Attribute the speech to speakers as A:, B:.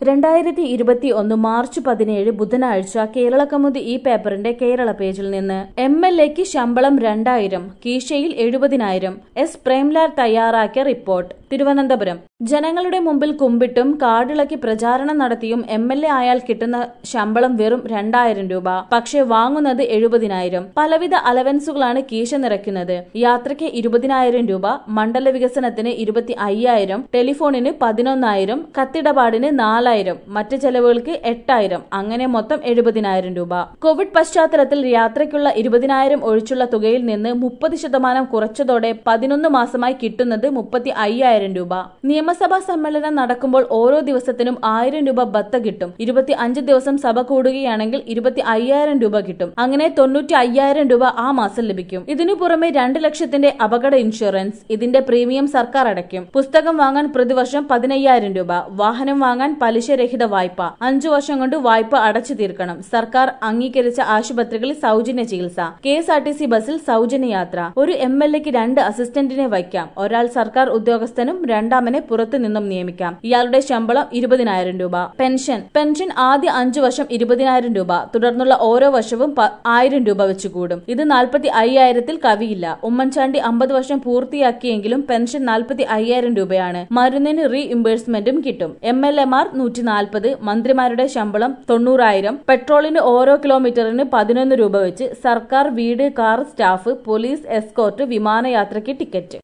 A: രണ്ടായിരത്തി ഇരുപത്തി ഒന്ന് മാർച്ച് പതിനേഴ് ബുധനാഴ്ച കേരള കൗമുദി ഈ പേപ്പറിന്റെ കേരള പേജിൽ നിന്ന് എം എൽ എക്ക് ശമ്പളം രണ്ടായിരം കീശയിൽ എഴുപതിനായിരം എസ് പ്രേംലാൽ തയ്യാറാക്കിയ റിപ്പോർട്ട് തിരുവനന്തപുരം ജനങ്ങളുടെ മുമ്പിൽ കുമ്പിട്ടും കാടിളക്കി പ്രചാരണം നടത്തിയും എം എൽ എ ആയാൽ കിട്ടുന്ന ശമ്പളം വെറും രണ്ടായിരം രൂപ പക്ഷെ വാങ്ങുന്നത് എഴുപതിനായിരം പലവിധ അലവൻസുകളാണ് കീശ നിറയ്ക്കുന്നത് യാത്രയ്ക്ക് ഇരുപതിനായിരം രൂപ മണ്ഡല വികസനത്തിന് ഇരുപത്തി അയ്യായിരം ടെലിഫോണിന് പതിനൊന്നായിരം കത്തിടപാടിന് നാലായിരം മറ്റ് ചെലവുകൾക്ക് എട്ടായിരം അങ്ങനെ മൊത്തം എഴുപതിനായിരം രൂപ കോവിഡ് പശ്ചാത്തലത്തിൽ യാത്രയ്ക്കുള്ള ഇരുപതിനായിരം ഒഴിച്ചുള്ള തുകയിൽ നിന്ന് മുപ്പത് ശതമാനം കുറച്ചതോടെ പതിനൊന്ന് മാസമായി കിട്ടുന്നത് മുപ്പത്തി അയ്യായിരം രൂപ നിയമസഭാ സമ്മേളനം നടക്കുമ്പോൾ ഓരോ ദിവസത്തിനും ആയിരം രൂപ ബത്ത കിട്ടും ഇരുപത്തി അഞ്ച് ദിവസം സഭ കൂടുകയാണെങ്കിൽ ഇരുപത്തി അയ്യായിരം രൂപ കിട്ടും അങ്ങനെ തൊണ്ണൂറ്റി അയ്യായിരം രൂപ ആ മാസം ലഭിക്കും ഇതിനു പുറമെ രണ്ട് ലക്ഷത്തിന്റെ അപകട ഇൻഷുറൻസ് ഇതിന്റെ പ്രീമിയം സർക്കാർ അടയ്ക്കും പുസ്തകം വാങ്ങാൻ പ്രതിവർഷം പതിനയ്യായിരം രൂപ വാഹനം വാങ്ങാൻ പലിശരഹിത വായ്പ അഞ്ചു വർഷം കൊണ്ട് വായ്പ അടച്ചു തീർക്കണം സർക്കാർ അംഗീകരിച്ച ആശുപത്രികളിൽ സൗജന്യ ചികിത്സ K S R T C ബസ്സിൽ സൗജന്യ യാത്ര ഒരു എം എൽ എക്ക് രണ്ട് അസിസ്റ്റന്റിനെ വയ്ക്കാം ഒരാൾ സർക്കാർ ഉദ്യോഗസ്ഥനും രണ്ടാമനെ പുറത്തു നിന്നും നിയമിക്കാം ഇയാളുടെ ശമ്പളം ഇരുപതിനായിരം രൂപ പെൻഷൻ പെൻഷൻ ആദ്യ അഞ്ചു വർഷം ഇരുപതിനായിരം രൂപ തുടർന്നുള്ള ഓരോ വർഷവും പ- ആയിരം രൂപ വെച്ച് കൂടും ഇത് നാൽപ്പത്തി അയ്യായിരത്തിൽ കവിയില്ല ഉമ്മൻചാണ്ടി അമ്പത് വർഷം പൂർത്തിയാക്കിയെങ്കിലും പെൻഷൻ നാൽപ്പത്തി അയ്യായിരം രൂപയാണ് മരുന്നിന് റീഇംബേഴ്സ്മെന്റും കിട്ടും എം എൽ എമാർ നൂറ്റി നാൽപ്പത് മന്ത്രിമാരുടെ ശമ്പളം തൊണ്ണൂറായിരം പെട്രോളിന് ഓരോ കിലോമീറ്ററിന് പതിനൊന്ന് രൂപ വെച്ച് സർക്കാർ വീട് കാർ സ്റ്റാഫ് പോലീസ് എസ്കോർട്ട് വിമാനയാത്രയ്ക്ക് ടിക്കറ്റ്